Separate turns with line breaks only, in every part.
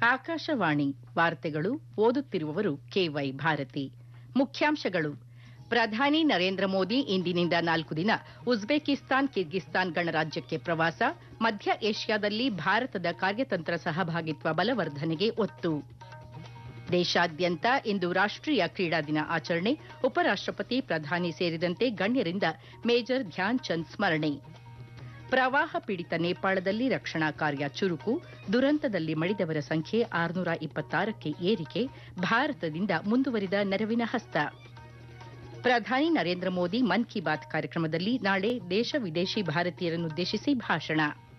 ಆಕಾಶವಾಣಿ ವಾರ್ತೆಗಳು ಓದುತ್ತಿರುವವರು ಕೆವೈ ಭಾರತಿ ಮುಖ್ಯಾಂಶಗಳು ಪ್ರಧಾನಿ ನರೇಂದ್ರ ಮೋದಿ ಇಂದಿನಿಂದ ನಾಲ್ಕು ದಿನ ಉಜ್ಬೇಕಿಸ್ತಾನ್ ಕಿರ್ಗಿಸ್ತಾನ್ ಗಣರಾಜ್ಯಕ್ಕೆ ಪ್ರವಾಸ ಮಧ್ಯ ಏಷ್ಯಾದಲ್ಲಿ ಭಾರತದ ಕಾರ್ಯತಂತ್ರ ಸಹಭಾಗಿತ್ವ ಬಲವರ್ಧನೆಗೆ ಒತ್ತು ದೇಶಾದ್ಯಂತ ಇಂದು ರಾಷ್ಟೀಯ ಕ್ರೀಡಾ ದಿನ ಆಚರಣೆ ಉಪರಾಷ್ಟಪತಿ ಪ್ರಧಾನಿ ಸೇರಿದಂತೆ ಗಣ್ಯರಿಂದ ಮೇಜರ್ ಧ್ಯಾನ್ ಚಂದ್ ಸ್ಮರಣೆ ಪ್ರವಾಹ ಪೀಡಿತ ನೇಪಾಳದಲ್ಲಿ ರಕ್ಷಣಾ ಕಾರ್ಯ ಚುರುಕು ದುರಂತದಲ್ಲಿ ಮಡಿದವರ ಸಂಖ್ಯೆ ಆರುನೂರ ಇಪ್ಪತ್ತಾರಕ್ಕೆ ಏರಿಕೆ ಭಾರತದಿಂದ ಮುಂದುವರಿದ ನೆರವಿನ ಹಸ್ತ ಪ್ರಧಾನಿ ನರೇಂದ್ರ ಮೋದಿ ಮನ್ ಕಿ ಬಾತ್ ಕಾರ್ಯಕ್ರಮದಲ್ಲಿ ನಾಳೆ ದೇಶ ವಿದೇಶಿ ಭಾರತೀಯರನ್ನುದ್ದೇಶಿಸಿ ಭಾಷಣ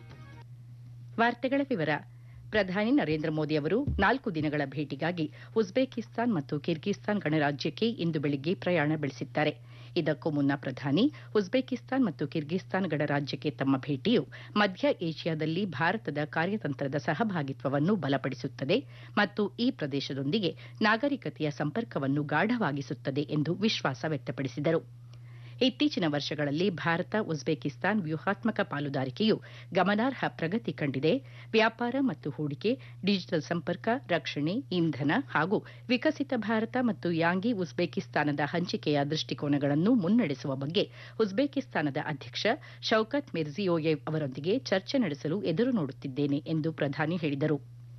ವಾರ್ತೆಗಳ ವಿವರ ಪ್ರಧಾನಿ ನರೇಂದ್ರ ಮೋದಿ ಅವರು ನಾಲ್ಕು ದಿನಗಳ ಭೇಟಿಗಾಗಿ ಉಜ್ಬೇಕಿಸ್ತಾನ್ ಮತ್ತು ಕಿರ್ಗಿಸ್ತಾನ್ ಗಣರಾಜ್ಯಕ್ಕೆ ಇಂದು ಬೆಳಿಗ್ಗೆ ಪ್ರಯಾಣ ಬೆಳೆಸಿದ್ದಾರೆ ಇದಕ್ಕೂ ಮುನ್ನ ಪ್ರಧಾನಿ ಉಜ್ಬೇಕಿಸ್ತಾನ್ ಮತ್ತು ಕಿರ್ಗಿಸ್ತಾನ್ ಗಣರಾಜ್ಯಕ್ಕೆ ತಮ್ಮ ಭೇಟಿಯು ಮಧ್ಯ ಏಷ್ಯಾದಲ್ಲಿ ಭಾರತದ ಕಾರ್ಯತಂತ್ರದ ಸಹಭಾಗಿತ್ವವನ್ನು ಬಲಪಡಿಸುತ್ತದೆ ಮತ್ತು ಈ ಪ್ರದೇಶದೊಂದಿಗೆ ನಾಗರಿಕತೆಯ ಸಂಪರ್ಕವನ್ನು ಗಾಢವಾಗಿಸುತ್ತದೆ ಎಂದು ವಿಶ್ವಾಸ ವ್ಯಕ್ತಪಡಿಸಿದರು ಇತ್ತೀಚಿನ ವರ್ಷಗಳಲ್ಲಿ ಭಾರತ ಉಜ್ಬೇಕಿಸ್ತಾನ್ ವ್ಯೂಹಾತ್ಮಕ ಪಾಲುದಾರಿಕೆಯು ಗಮನಾರ್ಹ ಪ್ರಗತಿ ಕಂಡಿದೆ ವ್ಯಾಪಾರ ಮತ್ತು ಹೂಡಿಕೆ ಡಿಜಿಟಲ್ ಸಂಪರ್ಕ ರಕ್ಷಣೆ ಇಂಧನ ಹಾಗೂ ವಿಕಸಿತ ಭಾರತ ಮತ್ತು ಯಾಂಗಿ ಉಜ್ಬೇಕಿಸ್ತಾನದ ಹಂಚಿಕೆಯ ದೃಷ್ಟಿಕೋನಗಳನ್ನು ಮುನ್ನಡೆಸುವ ಬಗ್ಗೆ ಉಜ್ಬೇಕಿಸ್ತಾನದ ಅಧ್ಯಕ್ಷ ಶೌಕತ್ ಮಿರ್ಜಿಯೋಯೆವ್ ಅವರೊಂದಿಗೆ ಚರ್ಚೆ ನಡೆಸಲು ಎದುರು ನೋಡುತ್ತಿದ್ದೇನೆ ಎಂದು ಪ್ರಧಾನಿ ಹೇಳಿದರು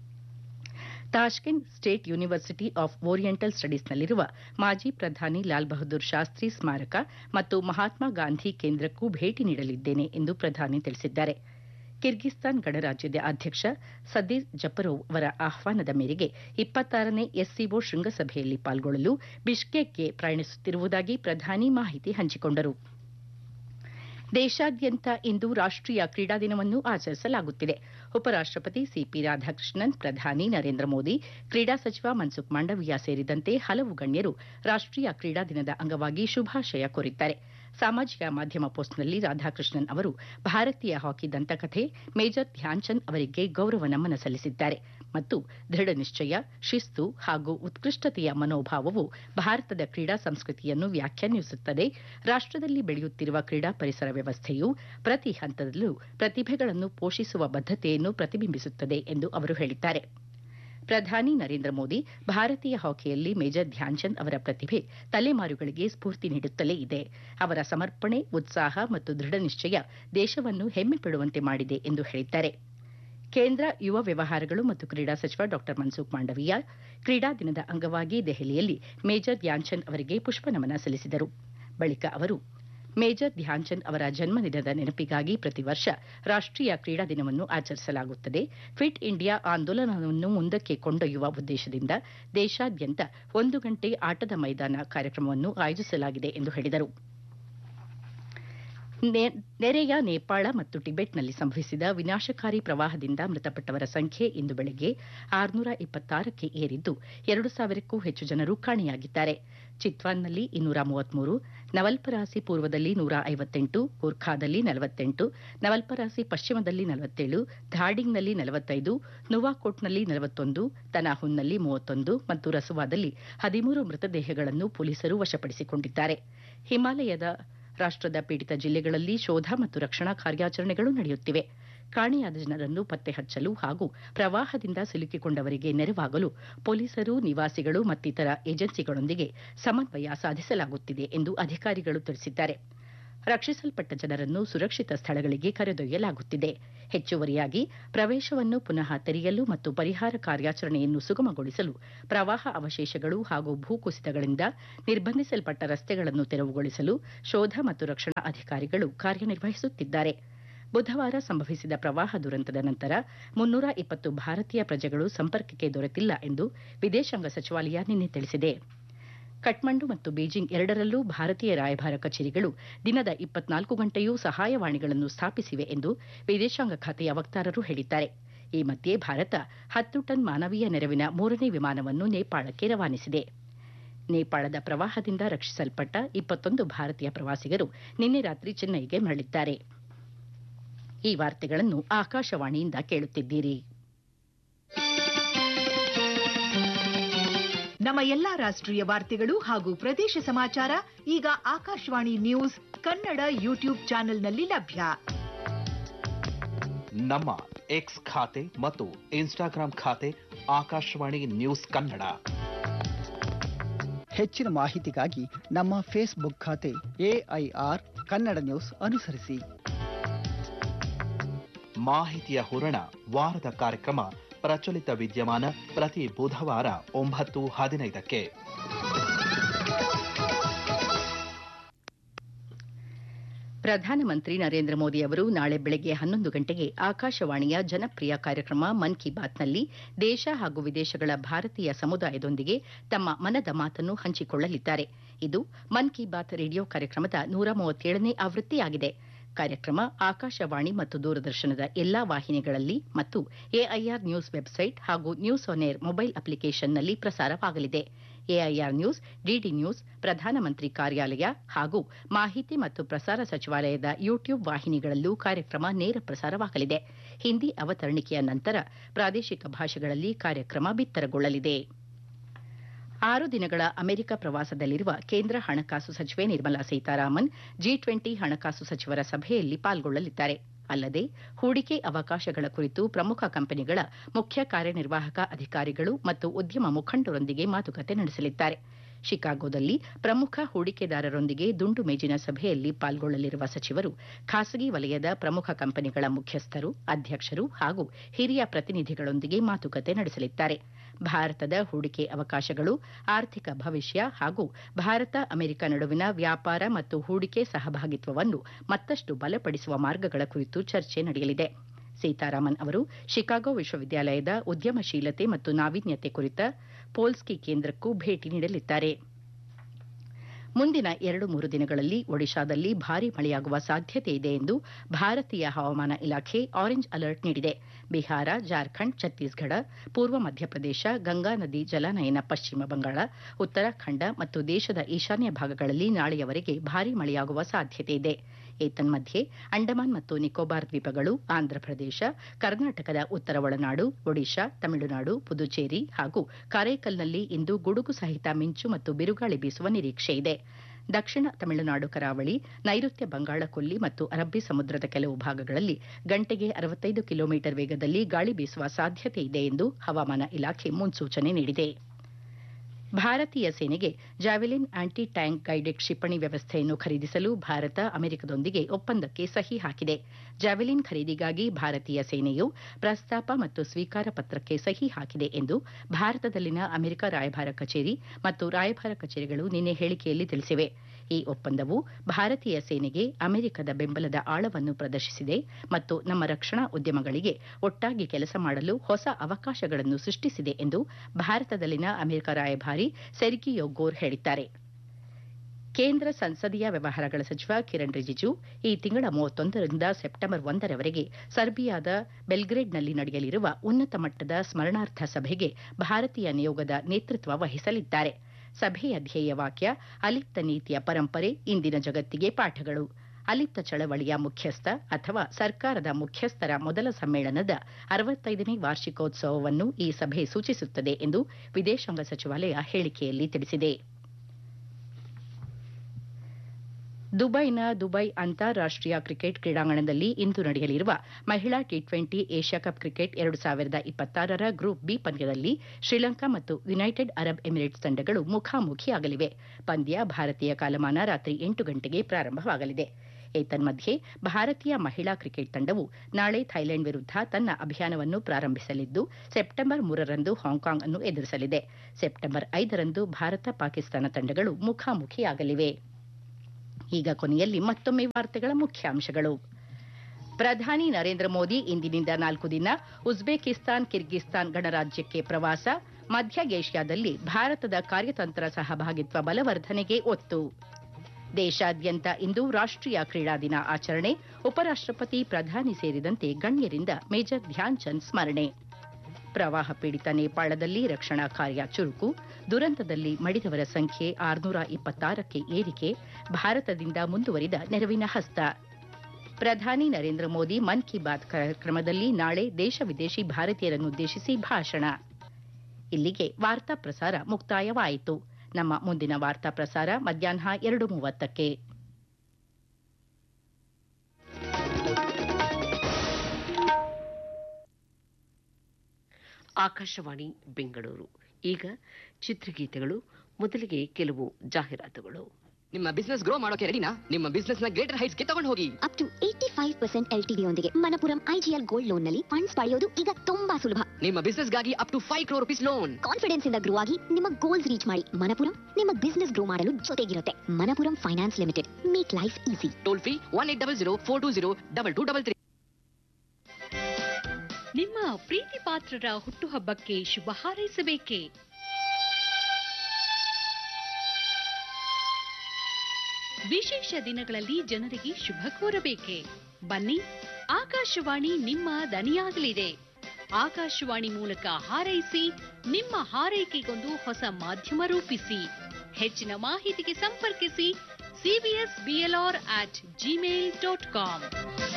Tashkent state university of oriental ಸ್ಟಡೀಸ್ನಲ್ಲಿರುವ ಮಾಜಿ ಪ್ರಧಾನಿ ಲಾಲ್ ಬಹದ್ದೂರ್ ಶಾಸ್ತ್ರಿ ಸ್ಮಾರಕ ಮತ್ತು ಮಹಾತ್ಮ ಗಾಂಧಿ ಕೇಂದ್ರಕ್ಕೂ ಭೇಟಿ ನೀಡಲಿದ್ದೇನೆ ಎಂದು ಪ್ರಧಾನಿ ತಿಳಿಸಿದ್ದಾರೆ ಕಿರ್ಗಿಸ್ತಾನ್ ಗಣರಾಜ್ಯದ ಅಧ್ಯಕ್ಷ ಸದೀರ್ ಜಪರೋವ್ ಅವರ ಆಹ್ವಾನದ ಮೇರೆಗೆ ಇಪ್ಪತ್ತಾರನೇ ಎಸ್ಸಿಒ ಶೃಂಗಸಭೆಯಲ್ಲಿ ಪಾಲ್ಗೊಳ್ಳಲು ಬಿಷ್ಕೇಕ್ಗೆ ಪ್ರಯಾಣಿಸುತ್ತಿರುವುದಾಗಿ ಪ್ರಧಾನಿ ಮಾಹಿತಿ ಹಂಚಿಕೊಂಡರು ದೇಶಾದ್ಯಂತ ಇಂದು ರಾಷ್ಟೀಯ ಕ್ರೀಡಾ ದಿನವನ್ನು ಆಚರಿಸಲಾಗುತ್ತಿದೆ ಉಪರಾಷ್ಟಪತಿ ಸಿಪಿ ರಾಧಾಕೃಷ್ಣನ್ ಪ್ರಧಾನಿ ನರೇಂದ್ರ ಮೋದಿ ಕ್ರೀಡಾ ಸಚಿವ ಮನ್ಸುಖ್ ಮಾಂಡವೀಯ ಸೇರಿದಂತೆ ಹಲವು ಗಣ್ಯರು ರಾಷ್ಟೀಯ ಕ್ರೀಡಾ ದಿನದ ಅಂಗವಾಗಿ ಶುಭಾಶಯ ಕೋರಿದ್ದಾರೆ ಸಾಮಾಜಿಕ ಮಾಧ್ಯಮ ಪೋಸ್ಟ್ನಲ್ಲಿ ರಾಧಾಕೃಷ್ಣನ್ ಅವರು ಭಾರತೀಯ ಹಾಕಿ ದಂತಕಥೆ ಮೇಜರ್ ಧ್ಯಾನ್ಚಂದ್ ಅವರಿಗೆ ಗೌರವ ನಮನ ಸಲ್ಲಿಸಿದ್ದಾರೆ ಮತ್ತು ದೃಢ ನಿಶ್ಚಯ ಶಿಸ್ತು ಹಾಗೂ ಉತ್ಕೃಷ್ಟತೆಯ ಮನೋಭಾವವು ಭಾರತದ ಕ್ರೀಡಾ ಸಂಸ್ಕೃತಿಯನ್ನು ವ್ಯಾಖ್ಯಾನಿಸುತ್ತದೆ ರಾಷ್ಟದಲ್ಲಿ ಬೆಳೆಯುತ್ತಿರುವ ಕ್ರೀಡಾ ಪರಿಸರ ವ್ಯವಸ್ಥೆಯು ಪ್ರತಿ ಹಂತದಲ್ಲೂ ಪ್ರತಿಭೆಗಳನ್ನು ಪೋಷಿಸುವ ಬದ್ಧತೆಯನ್ನು ಪ್ರತಿಬಿಂಬಿಸುತ್ತದೆ ಎಂದು ಅವರು ಹೇಳಿದ್ದಾರೆ ಪ್ರಧಾನಿ ನರೇಂದ್ರ ಮೋದಿ ಭಾರತೀಯ ಹಾಕಿಯಲ್ಲಿ ಮೇಜರ್ ಧ್ಯಾನ್ಚಂದ್ ಅವರ ಪ್ರತಿಭೆ ತಲೆಮಾರುಗಳಿಗೆ ಸ್ಫೂರ್ತಿ ನೀಡುತ್ತಲೇ ಇದೆ ಅವರ ಸಮರ್ಪಣೆ ಉತ್ಸಾಹ ಮತ್ತು ದೃಢ ನಿಶ್ಚಯ ದೇಶವನ್ನು ಹೆಮ್ಮೆ ಪಡುವಂತೆ ಮಾಡಿದೆ ಎಂದು ಹೇಳಿದ್ದಾರೆ ಕೇಂದ್ರ ಯುವ ವ್ಯವಹಾರಗಳು ಮತ್ತು ಕ್ರೀಡಾ ಸಚಿವ ಡಾ ಮನ್ಸುಖ್ ಮಾಂಡವೀಯ ಕ್ರೀಡಾ ದಿನದ ಅಂಗವಾಗಿ ದೆಹಲಿಯಲ್ಲಿ ಮೇಜರ್ ಧ್ಯಾನ್ಚಂದ್ ಅವರಿಗೆ ಪುಷ್ಪನಮನ ಸಲ್ಲಿಸಿದರು ಬಳಿಕ ಅವರು ಮೇಜರ್ ಧ್ಯಾನ್ಚಂದ್ ಅವರ ಜನ್ಮದಿನದ ನೆನಪಿಗಾಗಿ ಪ್ರತಿ ವರ್ಷ ರಾಷ್ಟೀಯ ಕ್ರೀಡಾ ದಿನವನ್ನು ಆಚರಿಸಲಾಗುತ್ತದೆ ಫಿಟ್ ಇಂಡಿಯಾ ಆಂದೋಲನವನ್ನು ಮುಂದಕ್ಕೆ ಕೊಂಡೊಯ್ಯುವ ಉದ್ದೇಶದಿಂದ ದೇಶಾದ್ಯಂತ ಒಂದು ಗಂಟೆ ಆಟದ ಮೈದಾನ ಕಾರ್ಯಕ್ರಮವನ್ನು ಆಯೋಜಿಸಲಾಗಿದೆ ಎಂದು ಹೇಳಿದರು ನೆರೆಯ ನೇಪಾಳ ಮತ್ತು ಟಿಬೆಟ್ನಲ್ಲಿ ಸಂಭವಿಸಿದ ವಿನಾಶಕಾರಿ ಪ್ರವಾಹದಿಂದ ಮೃತಪಟ್ಟವರ ಸಂಖ್ಯೆ ಇಂದು ಬೆಳಗ್ಗೆ ಆರುನೂರ ಇಪ್ಪತ್ತಾರಕ್ಕೆ ಏರಿದ್ದು ಎರಡು ಸಾವಿರಕ್ಕೂ ಹೆಚ್ಚು ಜನರು ಕಾಣೆಯಾಗಿದ್ದಾರೆ ಚಿತ್ವಾನ್ನಲ್ಲಿ ಇನ್ನೂರ ಮೂವತ್ಮೂರು ನವಲ್ಪರಾಸಿ ಪೂರ್ವದಲ್ಲಿ ನೂರ ಐವತ್ತೆಂಟು ಗೂರ್ಖಾದಲ್ಲಿ ನಲವತ್ತೆಂಟು ನವಲ್ಪರಾಸಿ ಪಶ್ಚಿಮದಲ್ಲಿ ನಲವತ್ತೇಳು ಧಾಡಿಂಗ್ನಲ್ಲಿ ನಲವತ್ತೈದು ನುವಾಕೋಟ್ನಲ್ಲಿ ನಲವತ್ತೊಂದು ತನಾಹುನ್ನಲ್ಲಿ ಮೂವತ್ತೊಂದು ಮತ್ತು ರಸುವಾದಲ್ಲಿ ಹದಿಮೂರು ಮೃತದೇಹಗಳನ್ನು ಪೊಲೀಸರು ವಶಪಡಿಸಿಕೊಂಡಿದ್ದಾರೆ ಹಿಮಾಲಯದ ರಾಷ್ಟದ ಪೀಡಿತ ಜಿಲ್ಲೆಗಳಲ್ಲಿ ಶೋಧ ಮತ್ತು ರಕ್ಷಣಾ ಕಾರ್ಯಾಚರಣೆಗಳು ನಡೆಯುತ್ತಿವೆ ಕಾಣೆಯಾದ ಜನರನ್ನು ಪತ್ತೆ ಹಚ್ಚಲು ಹಾಗೂ ಪ್ರವಾಹದಿಂದ ಸಿಲುಕಿಕೊಂಡವರಿಗೆ ನೆರವಾಗಲು ಪೊಲೀಸರು ನಿವಾಸಿಗಳು ಮತ್ತಿತರ ಏಜೆನ್ಸಿಗಳೊಂದಿಗೆ ಸಮನ್ವಯ ಸಾಧಿಸಲಾಗುತ್ತಿದೆ ಎಂದು ಅಧಿಕಾರಿಗಳು ತಿಳಿಸಿದ್ದಾರೆ ರಕ್ಷಿಸಲ್ಪಟ್ಟ ಜನರನ್ನು ಸುರಕ್ಷಿತ ಸ್ಥಳಗಳಿಗೆ ಕರೆದೊಯ್ಯಲಾಗುತ್ತಿದೆ ಹೆಚ್ಚುವರಿಯಾಗಿ ಪ್ರವೇಶವನ್ನು ಪುನಃ ತೆರೆಯಲು ಮತ್ತು ಪರಿಹಾರ ಕಾರ್ಯಾಚರಣೆಯನ್ನು ಸುಗಮಗೊಳಿಸಲು ಪ್ರವಾಹ ಅವಶೇಷಗಳು ಹಾಗೂ ಭೂಕುಸಿತಗಳಿಂದ ನಿರ್ಬಂಧಿಸಲ್ಪಟ್ಟ ರಸ್ತೆಗಳನ್ನು ತೆರವುಗೊಳಿಸಲು ಶೋಧ ಮತ್ತು ರಕ್ಷಣಾ ಅಧಿಕಾರಿಗಳು ಕಾರ್ಯನಿರ್ವಹಿಸುತ್ತಿದ್ದಾರೆ ಬುಧವಾರ ಸಂಭವಿಸಿದ ಪ್ರವಾಹ ದುರಂತದ ನಂತರ ಮುನ್ನೂರ ಇಪ್ಪತ್ತು ಭಾರತೀಯ ಪ್ರಜೆಗಳು ಸಂಪರ್ಕಕ್ಕೆ ದೊರೆತಿಲ್ಲ ಎಂದು ವಿದೇಶಾಂಗ ಸಚಿವಾಲಯ ನಿನ್ನೆ ತಿಳಿಸಿದೆ ಕಠ್ಮಂಡು ಮತ್ತು ಬೀಜಿಂಗ್ ಎರಡರಲ್ಲೂ ಭಾರತೀಯ ರಾಯಭಾರ ಕಚೇರಿಗಳು ದಿನದ ಇಪ್ಪತ್ನಾಲ್ಕು ಗಂಟೆಯೂ ಸಹಾಯವಾಣಿಗಳನ್ನು ಸ್ಥಾಪಿಸಿವೆ ಎಂದು ವಿದೇಶಾಂಗ ಖಾತೆಯ ವಕ್ತಾರರು ಹೇಳಿದ್ದಾರೆ ಈ ಮಧ್ಯೆ ಭಾರತ ಹತ್ತು ಟನ್ ಮಾನವೀಯ ನೆರವಿನ ಮೂರನೇ ವಿಮಾನವನ್ನು ನೇಪಾಳಕ್ಕೆ ರವಾನಿಸಿದೆ ನೇಪಾಳದ ಪ್ರವಾಹದಿಂದ ರಕ್ಷಿಸಲ್ಪಟ್ಟ ಇಪ್ಪತ್ತೊಂದು ಭಾರತೀಯ ಪ್ರವಾಸಿಗರು ನಿನ್ನೆ ರಾತ್ರಿ ಚೆನ್ನೈಗೆ ಮರಳಿದ್ದಾರೆ ಈ ವಾರ್ತೆಗಳನ್ನು ಆಕಾಶವಾಣಿಯಿಂದ ಕೇಳುತ್ತಿದ್ದೀರಿ
ನಮ್ಮ ಎಲ್ಲಾ ರಾಷ್ಟ್ರೀಯ ವಾರ್ತೆಗಳು ಹಾಗೂ ಪ್ರದೇಶ ಸಮಾಚಾರ ಈಗ ಆಕಾಶವಾಣಿ ನ್ಯೂಸ್ ಕನ್ನಡ ಯೂಟ್ಯೂಬ್ ಚಾನೆಲ್ನಲ್ಲಿ ಲಭ್ಯ
ನಮ್ಮ ಎಕ್ಸ್ ಖಾತೆ ಮತ್ತು ಇನ್ಸ್ಟಾಗ್ರಾಂ ಖಾತೆ ಆಕಾಶವಾಣಿ ನ್ಯೂಸ್ ಕನ್ನಡ
ಹೆಚ್ಚಿನ ಮಾಹಿತಿಗಾಗಿ ನಮ್ಮ ಫೇಸ್ಬುಕ್ ಖಾತೆ ಎಐಆರ್ ಕನ್ನಡ ನ್ಯೂಸ್ ಅನುಸರಿಸಿ
ಮಾಹಿತಿಯ ಹೂರಣ ವಾರದ ಕಾರ್ಯಕ್ರಮ ಪ್ರಚಲಿತ ವಿದ್ಯಮಾನ ಪ್ರತಿ ಬುಧವಾರ ಒಂಬತ್ತು ಹದಿನೈದಕ್ಕೆ
ಪ್ರಧಾನಮಂತ್ರಿ ನರೇಂದ್ರ ಮೋದಿ ಅವರು ನಾಳೆ ಬೆಳಗ್ಗೆ ಹನ್ನೊಂದು ಗಂಟೆಗೆ ಆಕಾಶವಾಣಿಯ ಜನಪ್ರಿಯ ಕಾರ್ಯಕ್ರಮ ಮನ್ ಕಿ ಬಾತ್ನಲ್ಲಿ ದೇಶ ಹಾಗೂ ವಿದೇಶಗಳ ಭಾರತೀಯ ಸಮುದಾಯದೊಂದಿಗೆ ತಮ್ಮ ಮನದ ಮಾತನ್ನು ಹಂಚಿಕೊಳ್ಳಲಿದ್ದಾರೆ ಇದು ಮನ್ ಕಿ ಬಾತ್ ರೇಡಿಯೋ ಕಾರ್ಯಕ್ರಮದ ನೂರ ಮೂವತ್ತೇಳನೇ ಆವೃತ್ತಿಯಾಗಿದೆ ಕಾರ್ಯಕ್ರಮ ಆಕಾಶವಾಣಿ ಮತ್ತು ದೂರದರ್ಶನದ ಎಲ್ಲಾ ವಾಹಿನಿಗಳಲ್ಲಿ ಮತ್ತು ಎಐಆರ್ ನ್ಯೂಸ್ ವೆಬ್ಸೈಟ್ ಹಾಗೂ ನ್ಯೂಸ್ ಆನ್ ಏರ್ ಮೊಬೈಲ್ ಅಪ್ಲಿಕೇಶನ್ನಲ್ಲಿ ಪ್ರಸಾರವಾಗಲಿದೆ ಎಐಆರ್ ನ್ಯೂಸ್ ಡಿಡಿ ನ್ಯೂಸ್ ಪ್ರಧಾನಮಂತ್ರಿ ಕಾರ್ಯಾಲಯ ಹಾಗೂ ಮಾಹಿತಿ ಮತ್ತು ಪ್ರಸಾರ ಸಚಿವಾಲಯದ ಯೂಟ್ಯೂಬ್ ವಾಹಿನಿಗಳಲ್ಲೂ ಕಾರ್ಯಕ್ರಮ ನೇರ ಪ್ರಸಾರವಾಗಲಿದೆ ಹಿಂದಿ ಅವತರಣಿಕೆಯ ನಂತರ ಪ್ರಾದೇಶಿಕ ಭಾಷೆಗಳಲ್ಲಿ ಕಾರ್ಯಕ್ರಮ ಬಿತ್ತರಗೊಳ್ಳಲಿದೆ ಆರು ದಿನಗಳ ಅಮೆರಿಕ ಪ್ರವಾಸದಲ್ಲಿರುವ ಕೇಂದ್ರ ಹಣಕಾಸು ಸಚಿವೆ ನಿರ್ಮಲಾ ಸೀತಾರಾಮನ್ ಜಿ ಟ್ವೆಂಟಿ ಹಣಕಾಸು ಸಚಿವರ ಸಭೆಯಲ್ಲಿ ಪಾಲ್ಗೊಳ್ಳಲಿದ್ದಾರೆ ಅಲ್ಲದೆ ಹೂಡಿಕೆ ಅವಕಾಶಗಳ ಕುರಿತು ಪ್ರಮುಖ ಕಂಪನಿಗಳ ಮುಖ್ಯ ಕಾರ್ಯನಿರ್ವಾಹಕ ಅಧಿಕಾರಿಗಳು ಮತ್ತು ಉದ್ಯಮ ಮುಖಂಡರೊಂದಿಗೆ ಮಾತುಕತೆ ನಡೆಸಲಿದ್ದಾರೆ ಶಿಕಾಗೋದಲ್ಲಿ ಪ್ರಮುಖ ಹೂಡಿಕೆದಾರರೊಂದಿಗೆ ದುಂಡು ಮೇಜಿನ ಸಭೆಯಲ್ಲಿ ಪಾಲ್ಗೊಳ್ಳಲಿರುವ ಸಚಿವರು ಖಾಸಗಿ ವಲಯದ ಪ್ರಮುಖ ಕಂಪನಿಗಳ ಮುಖ್ಯಸ್ಥರು ಅಧ್ಯಕ್ಷರು ಹಾಗೂ ಹಿರಿಯ ಪ್ರತಿನಿಧಿಗಳೊಂದಿಗೆ ಮಾತುಕತೆ ನಡೆಸಲಿದ್ದಾರೆ ಭಾರತದ ಹೂಡಿಕೆ ಅವಕಾಶಗಳು ಆರ್ಥಿಕ ಭವಿಷ್ಯ ಹಾಗೂ ಭಾರತ ಅಮೆರಿಕ ನಡುವಿನ ವ್ಯಾಪಾರ ಮತ್ತು ಹೂಡಿಕೆ ಸಹಭಾಗಿತ್ವವನ್ನು ಮತ್ತಷ್ಟು ಬಲಪಡಿಸುವ ಮಾರ್ಗಗಳ ಕುರಿತು ಚರ್ಚೆ ನಡೆಯಲಿದೆ ಸೀತಾರಾಮನ್ ಅವರು ಶಿಕಾಗೋ ವಿಶ್ವವಿದ್ಯಾಲಯದ ಉದ್ಯಮಶೀಲತೆ ಮತ್ತು ನಾವೀನ್ಯತೆ ಕುರಿತ ಪೋಲ್ಸ್ಕಿ ಕೇಂದ್ರಕ್ಕೂ ಭೇಟಿ ನೀಡಲಿದ್ದಾರೆ ಮುಂದಿನ ಎರಡು ಮೂರು ದಿನಗಳಲ್ಲಿ ಒಡಿಶಾದಲ್ಲಿ ಭಾರೀ ಮಳೆಯಾಗುವ ಸಾಧ್ಯತೆ ಇದೆ ಎಂದು ಭಾರತೀಯ ಹವಾಮಾನ ಇಲಾಖೆ ಆರೆಂಜ್ ಅಲರ್ಟ್ ನೀಡಿದೆ ಬಿಹಾರ ಜಾರ್ಖಂಡ್ ಛತ್ತೀಸ್ಗಢ ಪೂರ್ವ ಮಧ್ಯಪ್ರದೇಶ ಗಂಗಾ ನದಿ ಜಲಾನಯನ ಪಶ್ಚಿಮ ಬಂಗಾಳ ಉತ್ತರಾಖಂಡ ಮತ್ತು ದೇಶದ ಈಶಾನ್ಯ ಭಾಗಗಳಲ್ಲಿ ನಾಳೆಯವರೆಗೆ ಭಾರೀ ಮಳೆಯಾಗುವ ಸಾಧ್ಯತೆ ಇದೆ ಏತನ್ಮಧ್ಯೆ ಅಂಡಮಾನ್ ಮತ್ತು ನಿಕೋಬಾರ್ ದ್ವೀಪಗಳು ಆಂಧ್ರಪ್ರದೇಶ ಕರ್ನಾಟಕದ ಉತ್ತರ ಒಳನಾಡು ಒಡಿಶಾ ತಮಿಳುನಾಡು ಪುದುಚೇರಿ ಹಾಗೂ ಕಾರೈಕಲ್ನಲ್ಲಿ ಇಂದು ಗುಡುಗು ಸಹಿತ ಮಿಂಚು ಮತ್ತು ಬಿರುಗಾಳಿ ಬೀಸುವ ನಿರೀಕ್ಷೆ ಇದೆ ದಕ್ಷಿಣ ತಮಿಳುನಾಡು ಕರಾವಳಿ ನೈಋತ್ಯ ಬಂಗಾಳ ಕೊಲ್ಲಿ ಮತ್ತು ಅರಬ್ಬಿ ಸಮುದ್ರದ ಕೆಲವು ಭಾಗಗಳಲ್ಲಿ ಗಂಟೆಗೆ ಅರವತ್ತೈದು ಕಿಲೋಮೀಟರ್ ವೇಗದಲ್ಲಿ ಗಾಳಿ ಬೀಸುವ ಸಾಧ್ಯತೆ ಇದೆ ಎಂದು ಹವಾಮಾನ ಇಲಾಖೆ ಮುನ್ಸೂಚನೆ ನೀಡಿದೆ ಭಾರತೀಯ ಸೇನೆಗೆ ಜಾವೆಲಿನ್ ಆಂಟಿ ಟ್ಯಾಂಕ್ ಗೈಡೆಡ್ ಕ್ಷಿಪಣಿ ವ್ಯವಸ್ಥೆಯನ್ನು ಖರೀದಿಸಲು ಭಾರತ ಅಮೆರಿಕದೊಂದಿಗೆ ಒಪ್ಪಂದಕ್ಕೆ ಸಹಿ ಹಾಕಿದೆ ಜಾವೆಲಿನ್ ಖರೀದಿಗಾಗಿ ಭಾರತೀಯ ಸೇನೆಯು ಪ್ರಸ್ತಾಪ ಮತ್ತು ಸ್ವೀಕಾರ ಪತ್ರಕ್ಕೆ ಸಹಿ ಹಾಕಿದೆ ಎಂದು ಭಾರತದಲ್ಲಿನ ಅಮೆರಿಕ ರಾಯಭಾರ ಕಚೇರಿ ಮತ್ತು ರಾಯಭಾರ ಕಚೇರಿಗಳು ನಿನ್ನೆ ಹೇಳಿಕೆಯಲ್ಲಿ ತಿಳಿಸಿವೆ ಈ ಒಪ್ಪಂದವು ಭಾರತೀಯ ಸೇನೆಗೆ ಅಮೆರಿಕದ ಬೆಂಬಲದ ಆಳವನ್ನು ಪ್ರದರ್ಶಿಸಿದೆ ಮತ್ತು ನಮ್ಮ ರಕ್ಷಣಾ ಉದ್ಯಮಗಳಿಗೆ ಒಟ್ಟಾಗಿ ಕೆಲಸ ಮಾಡಲು ಹೊಸ ಅವಕಾಶಗಳನ್ನು ಸೃಷ್ಟಿಸಿದೆ ಎಂದು ಭಾರತದಲ್ಲಿನ ಅಮೆರಿಕ ರಾಯಭಾರಿ ಸೆರ್ಗಿಯೋ ಗೋರ್ ಹೇಳಿದ್ದಾರೆ ಕೇಂದ್ರ ಸಂಸದೀಯ ವ್ಯವಹಾರಗಳ ಸಚಿವ ಕಿರಣ್ ರಿಜಿಜು ಈ ತಿಂಗಳ ಮೂವತ್ತೊಂದರಿಂದ ಸೆಪ್ಟೆಂಬರ್ ಒಂದರವರೆಗೆ ಸರ್ಬಿಯಾದ ಬೆಲ್ಗ್ರೇಡ್ನಲ್ಲಿ ನಡೆಯಲಿರುವ ಉನ್ನತ ಮಟ್ಟದ ಸ್ಮರಣಾರ್ಥ ಸಭೆಗೆ ಭಾರತೀಯ ನಿಯೋಗದ ನೇತೃತ್ವ ವಹಿಸಲಿದ್ದಾರೆ ಸಭೆಯ ಧ್ಯೇಯವಾಕ್ಯ ಅಲಿಪ್ತ ನೀತಿಯ ಪರಂಪರೆ ಇಂದಿನ ಜಗತ್ತಿಗೆ ಪಾಠಗಳು ಅಲಿಪ್ತ ಚಳವಳಿಯ ಮುಖ್ಯಸ್ಥ ಅಥವಾ ಸರ್ಕಾರದ ಮುಖ್ಯಸ್ಥರ ಮೊದಲ ಸಮ್ಮೇಳನದ ಅರವತ್ತೈದನೇ ವಾರ್ಷಿಕೋತ್ಸವವನ್ನು ಈ ಸಭೆ ಸೂಚಿಸುತ್ತದೆ ಎಂದು ವಿದೇಶಾಂಗ ಸಚಿವಾಲಯ ಹೇಳಿಕೆಯಲ್ಲಿ ತಿಳಿಸಿದೆ ದುಬೈನ ದುಬೈ ಅಂತಾರಾಷ್ಟೀಯ ಕ್ರಿಕೆಟ್ ಕ್ರೀಡಾಂಗಣದಲ್ಲಿ ಇಂದು ನಡೆಯಲಿರುವ ಮಹಿಳಾ T twenty Asia cup cricket ಎರಡು ಸಾವಿರದ ಇಪ್ಪತ್ತಾರರ ಗ್ರೂಪ್ ಬಿ ಪಂದ್ಯದಲ್ಲಿ ಶ್ರೀಲಂಕಾ ಮತ್ತು ಯುನೈಟೆಡ್ ಅರಬ್ ಎಮಿರೇಟ್ಸ್ ತಂಡಗಳು ಮುಖಾಮುಖಿಯಾಗಲಿವೆ ಪಂದ್ಯ ಭಾರತೀಯ ಕಾಲಮಾನ ರಾತ್ರಿ ಎಂಟು ಗಂಟೆಗೆ ಪ್ರಾರಂಭವಾಗಲಿದೆ ಏತನ್ಮಧ್ಯೆ ಭಾರತೀಯ ಮಹಿಳಾ ಕ್ರಿಕೆಟ್ ತಂಡವು ನಾಳೆ ಥೈಲೆಂಡ್ ವಿರುದ್ಧ ತನ್ನ ಅಭಿಯಾನವನ್ನು ಪ್ರಾರಂಭಿಸಲಿದ್ದು ಸೆಪ್ಟೆಂಬರ್ ಮೂರರಂದು ಹಾಂಕಾಂಗ್ ಅನ್ನು ಎದುರಿಸಲಿದೆ ಸೆಪ್ಟೆಂಬರ್ ಐದರಂದು ಭಾರತ ಪಾಕಿಸ್ತಾನ ತಂಡಗಳು ಮುಖಾಮುಖಿಯಾಗಲಿವೆ ಈಗ ಕೊನೆಯಲ್ಲಿ ಮತ್ತೊಮ್ಮೆ ವಾರ್ತೆಗಳ ಮುಖ್ಯಾಂಶಗಳು ಪ್ರಧಾನಿ ನರೇಂದ್ರ ಮೋದಿ ಇಂದಿನಿಂದ ನಾಲ್ಕು ದಿನ ಉಜ್ಬೇಕಿಸ್ತಾನ್ ಕಿರ್ಗಿಸ್ತಾನ್ ಗಣರಾಜ್ಯಕ್ಕೆ ಪ್ರವಾಸ ಮಧ್ಯ ಏಷ್ಯಾದಲ್ಲಿ ಭಾರತದ ಕಾರ್ಯತಂತ್ರ ಸಹಭಾಗಿತ್ವ ಬಲವರ್ಧನೆಗೆ ಒತ್ತು ದೇಶಾದ್ಯಂತ ಇಂದು ರಾಷ್ಟ್ರೀಯ ಕ್ರೀಡಾ ದಿನ ಆಚರಣೆ ಉಪರಾಷ್ಟ್ರಪತಿ ಪ್ರಧಾನಿ ಸೇರಿದಂತೆ ಗಣ್ಯರಿಂದ ಮೇಜರ್ ಧ್ಯಾನ್ ಚಂದ್ ಸ್ಮರಣೆ ಪ್ರವಾಹ ಪೀಡಿತ ನೇಪಾಳದಲ್ಲಿ ರಕ್ಷಣಾ ಕಾರ್ಯ ಚುರುಕು ದುರಂತದಲ್ಲಿ ಮಡಿದವರ ಸಂಖ್ಯೆ ಆರುನೂರ ಇಪ್ಪತ್ತಾರಕ್ಕೆ ಏರಿಕೆ ಭಾರತದಿಂದ ಮುಂದುವರಿದ ನೆರವಿನ ಹಸ್ತ ಪ್ರಧಾನಿ ನರೇಂದ್ರ ಮೋದಿ ಮನ್ ಕಿ ಬಾತ್ ಕಾರ್ಯಕ್ರಮದಲ್ಲಿ ನಾಳೆ ದೇಶ ವಿದೇಶಿ ಭಾರತೀಯರನ್ನುದ್ದೇಶಿಸಿ ಭಾಷಣ ಇಲ್ಲಿಗೆ ವಾರ್ತಾ ಪ್ರಸಾರ ಮುಕ್ತಾಯವಾಯಿತು ನಮ್ಮ ಮುಂದಿನ ವಾರ್ತಾ ಪ್ರಸಾರ ಮಧ್ಯಾಹ್ನ ಎರಡು ಮೂವತ್ತಕ್ಕೆ
ಆಕಾಶವಾಣಿ ಬೆಂಗಳೂರು ಈಗ ಚಿತ್ರಗೀತೆಗಳು ಮೊದಲಿಗೆ ಕೆಲವು ಜಾಹೀರಾತುಗಳು
ನಿಮ್ಮ ಬಿಸ್ನೆಸ್ ಗ್ರೋ ಮಾಡೋಕೆ ರೆಡಿನಾ ನಿಮ್ಮ ಬಿಸ್ನೆಸ್ ನ ಗ್ರೇಟರ್ ಹೈಟ್ಸ್ ಗೆ ತಗೊಂಡು ಹೋಗಿ
up to eighty five percent L T ಯೊಂದಿಗೆ ಮಣಪುರಂ ಐಜಿಎಲ್ ಗೋಲ್ಡ್ ಲೋನ್ ನಲ್ಲಿ ಫಂಡ್ಸ್ ಪಡೆಯೋದು ಈಗ ತುಂಬಾ ಸುಲಭ
ನಿಮ್ಮ ಬಿಸ್ನೆಸ್ ಗಾಗಿ up to five crore rupees loan
confidence ಇಂದ ಗ್ರೋ ಆಗಿ ನಿಮ್ಮ ಗೋಲ್ಸ್ ರೀಚ್ ಮಾಡಿ ಮಣಪುರಂ ನಿಮ್ಮ ಬಿಸ್ನೆಸ್ ಗ್ರೋ ಮಾಡಲು ಜೊತೆಗಿರುತ್ತೆ Manappuram finance limited make life easy
toll free one eight double zero four two zero double two double three
ನಿಮ್ಮ ಪ್ರೀತಿ ಪಾತ್ರರ ಹುಟ್ಟುಹಬ್ಬಕ್ಕೆ ಶುಭ ಹಾರೈಸಬೇಕೇ ವಿಶೇಷ ದಿನಗಳಲ್ಲಿ ಜನರಿಗೆ ಶುಭ ಕೋರಬೇಕೆ ಬನ್ನಿ ಆಕಾಶವಾಣಿ ನಿಮ್ಮ ದನಿಯಾಗಲಿದೆ ಆಕಾಶವಾಣಿ ಮೂಲಕ ಹಾರೈಸಿ ನಿಮ್ಮ ಹಾರೈಕೆಗೊಂದು ಹೊಸ ಮಾಧ್ಯಮ ರೂಪಿಸಿ ಹೆಚ್ಚಿನ ಮಾಹಿತಿಗೆ ಸಂಪರ್ಕಿಸಿ CBS BLR at Gmail dot com